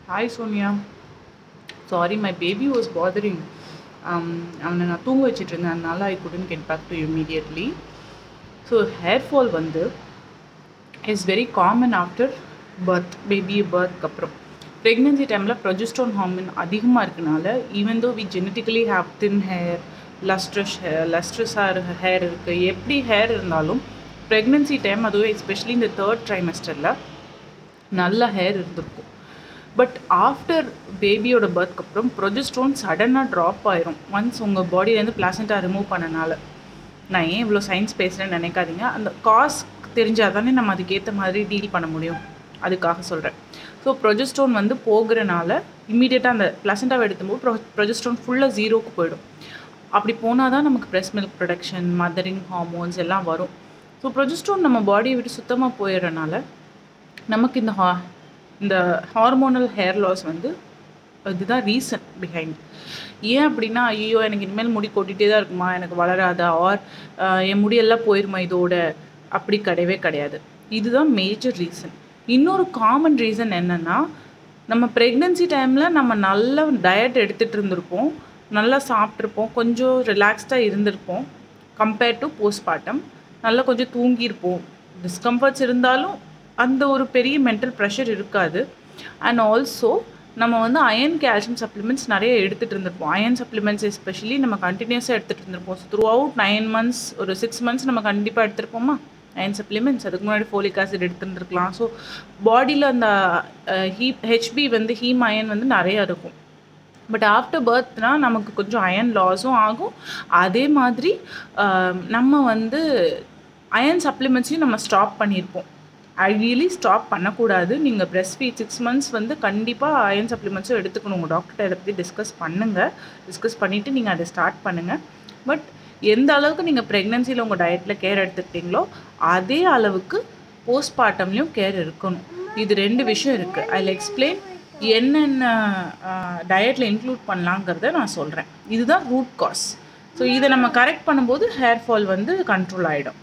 Hi Sonia. Sorry, my baby was bothering. Um, அவனை நான் தூங்க வச்சிட்டு இருந்தேன் அதனால I couldn't get back to you immediately. So hair fall வந்து is very common after birth baby பர்த்க்கு அப்புறம் ப்ரெக்னென்சி டைமில் ப்ரொஜெஸ்ட்ரான் ஹார்மோன் அதிகமாக இருக்கனால even though we genetically have thin hair lustrous hair லஸ்ட்ரஸாக ஹேர் இருக்குது எப்படி ஹேர் இருந்தாலும் ப்ரெக்னென்சி டைம் அதுவும் எஸ்பெஷலி இந்த தேர்ட் ட்ரைமஸ்டரில் நல்ல ஹேர் இருந்திருக்கும் பட் ஆஃப்டர் பேபியோட பர்த்க்கு அப்புறம் ப்ரொஜெஸ்ட்ரோன் சடனாக ட்ராப் ஆயிரும் ஒன்ஸ் உங்கள் பாடியிலேருந்து பிளாசண்டா ரிமூவ் பண்ணனால நான் ஏன் இவ்வளோ சயின்ஸ் பேசுகிறேன்னு நினைக்காதீங்க அந்த காஸ் தெரிஞ்சால் தானே நம்ம அதுக்கேற்ற மாதிரி டீல் பண்ண முடியும் அதுக்காக சொல்கிறேன் ஸோ ப்ரொஜெஸ்ட்ரோன் வந்து போகிறனால இம்மீடியட்டாக அந்த பிளசண்டாவை எடுக்கும்போது ப்ரொ ப்ரொஜெஸ்ட்ரோன் ஃபுல்லாக ஜீரோக்கு போயிடும் அப்படி போனால் தான் நமக்கு breast milk production mothering hormones எல்லாம் வரும் ஸோ ப்ரொஜெஸ்ட்ரோன் நம்ம பாடியை விட்டு சுத்தமாக போயிடுறனால நமக்கு இந்த ஹா இந்த ஹார்மோனல் ஹேர் லாஸ் வந்து இதுதான் ரீசன் பிஹைண்ட் ஏன் அப்படின்னா ஐயோ எனக்கு இனிமேல் முடி கொட்டிகிட்டே தான் இருக்குமா எனக்கு வளராதா ஆர் என் முடியெல்லாம் போயிருமா இதோட அப்படி கிடையவே கிடையாது இதுதான் மேஜர் ரீசன் இன்னொரு காமன் ரீசன் என்னென்னா நம்ம ப்ரெக்னென்சி டைமில் நம்ம நல்ல டயட் எடுத்துகிட்டு இருந்திருப்போம் நல்லா சாப்பிட்ருப்போம் கொஞ்சம் ரிலாக்ஸ்டாக இருந்திருப்போம் கம்பேர்ட் டு போஸ்ட்மார்ட்டம் நல்லா கொஞ்சம் தூங்கியிருப்போம் டிஸ்கம்ஃபர்ட்ஸ் இருந்தாலும் அந்த ஒரு பெரிய மென்டல் ப்ரெஷர் இருக்காது அண்ட் ஆல்சோ நம்ம வந்து அயன் கால்சியம் சப்ளிமெண்ட்ஸ் நிறைய எடுத்துகிட்டு இருந்திருப்போம் அயன் சப்ளிமெண்ட்ஸ் எஸ்பெஷலி நம்ம கண்டினியூஸாக எடுத்துகிட்டு இருந்திருப்போம் த்ரூ அவுட் நைன் மந்த்ஸ் ஒரு சிக்ஸ் மந்த்ஸ் நம்ம கண்டிப்பாக எடுத்திருப்போமா அயன் சப்ளிமெண்ட்ஸ் அதுக்கு முன்னாடி ஃபோலிக் ஆசிட் எடுத்துருந்துருக்கலாம் ஸோ பாடியில் அந்த ஹீப் ஹெச்பி வந்து ஹீம் அயன் வந்து நிறையா இருக்கும் பட் ஆஃப்டர் பர்த்னா நமக்கு கொஞ்சம் அயன் லாஸும் ஆகும் அதே மாதிரி நம்ம வந்து அயன் சப்ளிமெண்ட்ஸையும் நம்ம ஸ்டாப் பண்ணியிருப்போம் ஐடியலி ஸ்டாப் பண்ணக்கூடாது நீங்கள் ப்ரெஸ்ட் ஃபீட் சிக்ஸ் மந்த்ஸ் வந்து கண்டிப்பாக அயன் சப்ளிமெண்ட்ஸும் எடுத்துக்கணும் உங்கள் டாக்டர்கிட்ட இதை பற்றி டிஸ்கஸ் பண்ணுங்கள் டிஸ்கஸ் பண்ணிவிட்டு நீங்கள் அதை ஸ்டார்ட் பண்ணுங்கள் பட் எந்த அளவுக்கு நீங்கள் ப்ரெக்னென்சியில் உங்கள் டயட்டில் கேர் எடுத்துக்கிட்டீங்களோ அதே அளவுக்கு போஸ்ட்மார்ட்டம்லேயும் கேர் இருக்கணும் இது ரெண்டு விஷயம் இருக்குது ஐ எக்ஸ்பிளைன் என்னென்ன டயட்டில் இன்க்ளூட் பண்ணலாங்கிறத நான் சொல்கிறேன் இதுதான் ரூட் காஸ் ஸோ இதை நம்ம கரெக்ட் பண்ணும்போது ஹேர் ஃபால் வந்து கண்ட்ரோல் ஆகிடும்